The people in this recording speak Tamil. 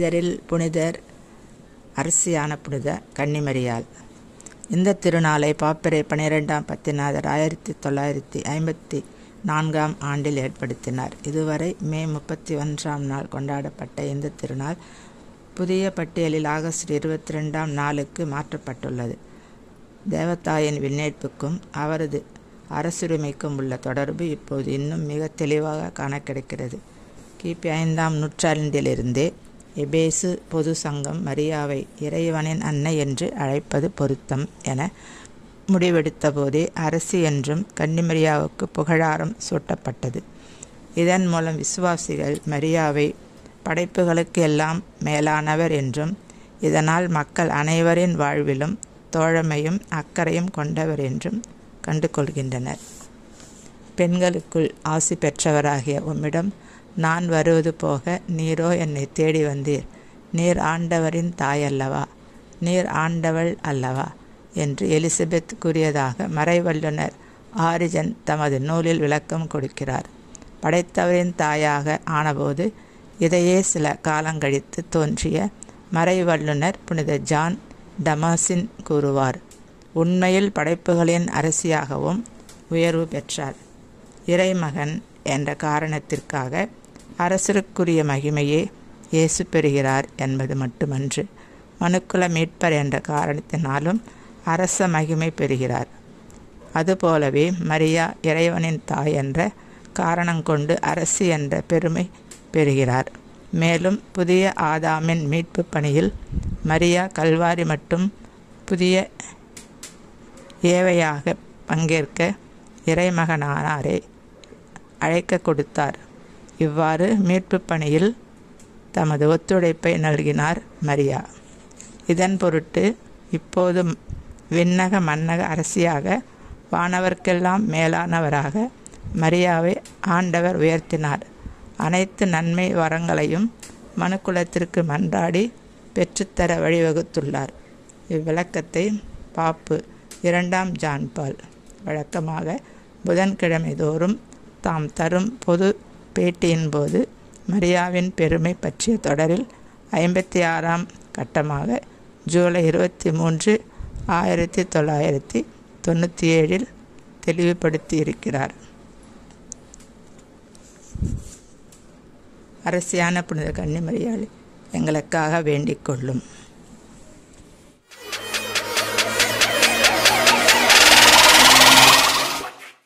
புனிதரில் புனிதர் அரசியான புனித கன்னிமரியாள் இந்த திருநாளை பாப்பிரை பனிரெண்டாம் பத்திநாதர் ஆயிரத்தி தொள்ளாயிரத்தி ஐம்பத்தி நான்காம் ஆண்டில் ஏற்படுத்தினார் இதுவரை மே முப்பத்தி ஒன்றாம் நாள் கொண்டாடப்பட்ட இந்த திருநாள் புதிய பட்டியலில் ஆகஸ்ட் இருபத்தி ரெண்டாம் நாளுக்கு மாற்றப்பட்டுள்ளது தேவதாயின் விண்ணேற்புக்கும் அவரது அரசுரிமைக்கும் உள்ள தொடர்பு இப்போது இன்னும் மிக தெளிவாக காண கிடைக்கிறது கிபி ஐந்தாம் நூற்றாண்டிலிருந்தே எபேசு பொது சங்கம் மரியாவை இறைவனின் அன்னை என்று அழைப்பது பொருத்தம் என முடிவெடுத்த போதே அரசி என்றும் கன்னிமரியாவுக்கு புகழாரம் சூட்டப்பட்டது இதன் மூலம் விசுவாசிகள் மரியாவை படைப்புகளுக்கு எல்லாம் மேலானவர் என்றும் இதனால் மக்கள் அனைவரின் வாழ்விலும் தோழமையும் அக்கறையும் கொண்டவர் என்றும் கண்டு கொள்கின்றனர் பெண்களுக்குள் ஆசி பெற்றவராகிய உம்மிடம் நான் வருவது போக நீரோ என்னை தேடி வந்தீர் நீர் ஆண்டவரின் தாயல்லவா நீர் ஆண்டவள் அல்லவா என்று எலிசபெத் கூறியதாக மறைவல்லுனர் ஆரிஜன் தமது நூலில் விளக்கம் கொடுக்கிறார் படைத்தவரின் தாயாக ஆனபோது இதையே சில காலங்கழித்து தோன்றிய மறைவல்லுனர் புனித ஜான் டமாசின் கூறுவார் உண்மையில் படைப்புகளின் அரசியாகவும் உயர்வு பெற்றார் இறைமகன் என்ற காரணத்திற்காக அரசருக்குரிய மகிமையே இயேசு பெறுகிறார் என்பது மட்டுமன்று மனுக்குல மீட்பர் என்ற காரணத்தினாலும் அரச மகிமை பெறுகிறார் அதுபோலவே மரியா இறைவனின் தாய் என்ற காரணம் கொண்டு அரசி என்ற பெருமை பெறுகிறார் மேலும் புதிய ஆதாமின் மீட்பு பணியில் மரியா கல்வாரி மட்டும் புதிய ஏவையாக பங்கேற்க இறைமகனானாரே அழைக்க கொடுத்தார் இவ்வாறு மீட்பு பணியில் தமது ஒத்துழைப்பை நல்கினார் மரியா இதன் பொருட்டு இப்போது விண்ணக மன்னக அரசியாக வானவர்க்கெல்லாம் மேலானவராக மரியாவை ஆண்டவர் உயர்த்தினார் அனைத்து நன்மை வரங்களையும் மனுக்குலத்திற்கு மன்றாடி பெற்றுத்தர வழிவகுத்துள்ளார் இவ்விளக்கத்தை பாப்பு இரண்டாம் ஜான் பால் வழக்கமாக புதன்கிழமை தோறும் தாம் தரும் பொது பேட்டியின் போது மரியாவின் பெருமை பற்றிய தொடரில் ஐம்பத்தி ஆறாம் கட்டமாக ஜூலை இருபத்தி மூன்று ஆயிரத்தி தொள்ளாயிரத்தி தொண்ணூற்றி ஏழில் தெளிவுபடுத்தி இருக்கிறார் அரசியான புனித கன்னிமரியாள் எங்களுக்காக வேண்டிக் கொள்ளும்